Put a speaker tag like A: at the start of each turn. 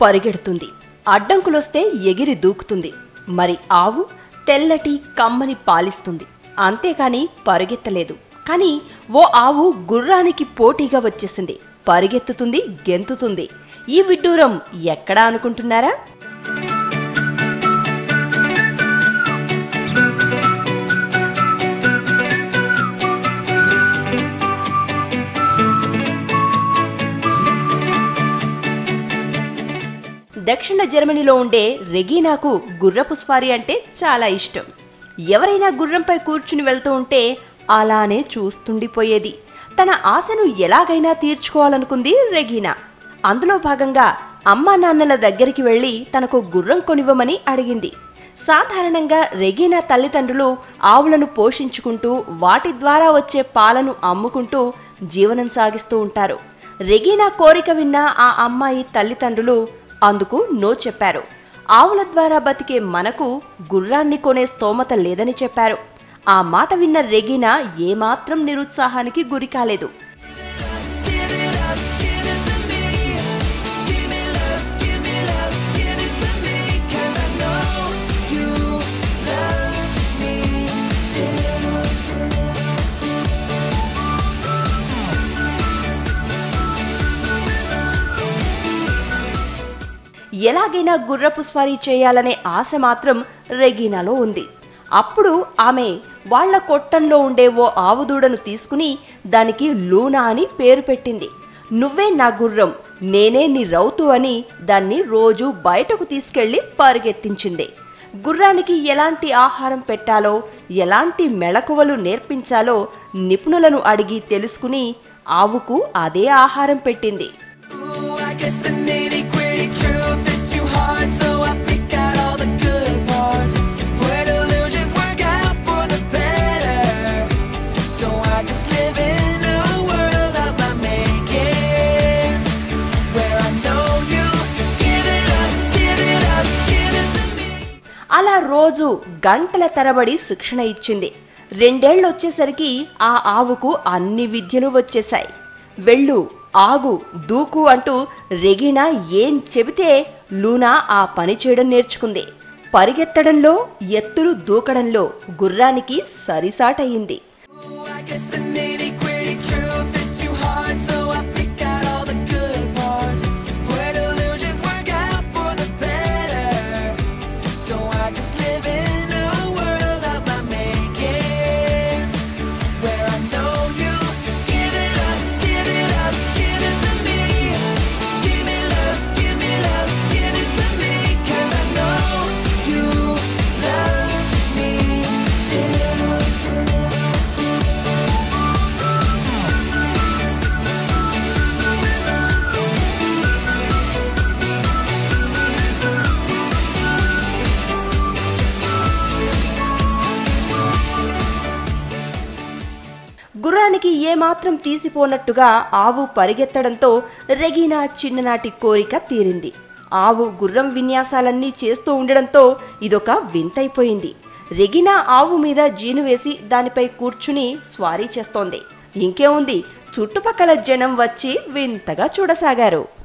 A: పరిగెడుతుంది అడ్డంకులొస్తే ఎగిరి దూకుతుంది మరి ఆవు తెల్లటి కమ్మని పాలిస్తుంది అంతేకాని పరిగెత్తలేదు కానీ ఓ ఆవు గుర్రానికి పోటీగా వచ్చేసింది పరిగెత్తుతుంది గెంతుతుంది ఈ విడ్డూరం ఎక్కడా అనుకుంటున్నారా దక్షిణ జర్మనీలో ఉండే రెగీనాకు గుర్రపు స్వారీ అంటే చాలా ఇష్టం ఎవరైనా గుర్రంపై కూర్చుని వెళ్తూ ఉంటే అలానే చూస్తుండిపోయేది తన ఆశను ఎలాగైనా తీర్చుకోవాలనుకుంది రెగీనా అందులో భాగంగా అమ్మా నాన్నల దగ్గరికి వెళ్ళి తనకు గుర్రం కొనివ్వమని అడిగింది సాధారణంగా రెగీనా తల్లిదండ్రులు ఆవులను పోషించుకుంటూ వాటి ద్వారా వచ్చే పాలను అమ్ముకుంటూ జీవనం సాగిస్తూ ఉంటారు రెగీనా కోరిక విన్న ఆ అమ్మాయి తల్లిదండ్రులు అందుకు నో చెప్పారు ఆవుల ద్వారా బతికే మనకు గుర్రాన్ని కొనే స్తోమత లేదని చెప్పారు ఆ మాట విన్న రెగీనా ఏమాత్రం నిరుత్సాహానికి గురి కాలేదు
B: Give it up, give it to me. Give me love, give me love, give it to me. 'Cause I know you love me still.
A: ఎలాగైనా గుర్రపు స్వారీ చేయాలనే ఆశ మాత్రం రెగీనాలో ఉంది అప్పుడు ఆమె వాళ్ళ కొట్టంలో ఉండే ఓ ఆవుదూడను తీసుకుని దానికి లూనా అని పేరు పెట్టింది నువ్వే నా గుర్రం నేనే నీ రౌతు అని దాన్ని రోజు బయటకు తీసుకెళ్లి పరిగెత్తించింది గుర్రానికి ఎలాంటి ఆహారం పెట్టాలో ఎలాంటి మెళకువలు నేర్పించాలో నిపుణులను అడిగి తెలుసుకుని ఆవుకు అదే ఆహారం పెట్టింది
B: Ooh, I guess the nitty gritty truth is too hard, so I pick out all the good parts. Where delusions work out for the better. So I just live in a world of my making. Where I know you give it up, give it up, give it to me.
A: అలా రోజు గంటల తరబడి శిక్షణ ఇచ్చింది రెండేళ్ళు వచ్చేసరికి ఆ ఆవుకు అన్ని విద్యలు వచ్చేశాయి వెళ్ళు ఆగు దూకు అంటూ రెగినా ఏం చెబితే లూనా ఆ పని చేయడం నేర్చుకుంది పరిగెత్తడంలో ఎత్తులు దూకడంలో గుర్రానికి సరిసాటయింది
B: Ooh, I guess the nitty gritty truth is too hard, so I pick out all the good parts. Where delusions work out for the better. So I just live in a world of my making. Where I know you give it up, give it up, give it to me. Give me love, give me love, give it to me. 'Cause I know you love me still.
A: గుర్రానికి ఏమాత్రం తీసిపోనట్టుగా ఆవు పరిగెత్తడంతో రెగీనా చిన్ననాటి కోరిక తీరింది ఆవు గుర్రం విన్యాసాలన్నీ చేస్తూ ఉండడంతో ఇదొక వింతైపోయింది రెగినా ఆవు మీద జీను వేసి దానిపై కూర్చుని స్వారీ చేస్తోంది ఇంకేముంది చుట్టుపక్కల జనం వచ్చి వింతగా చూడసాగారు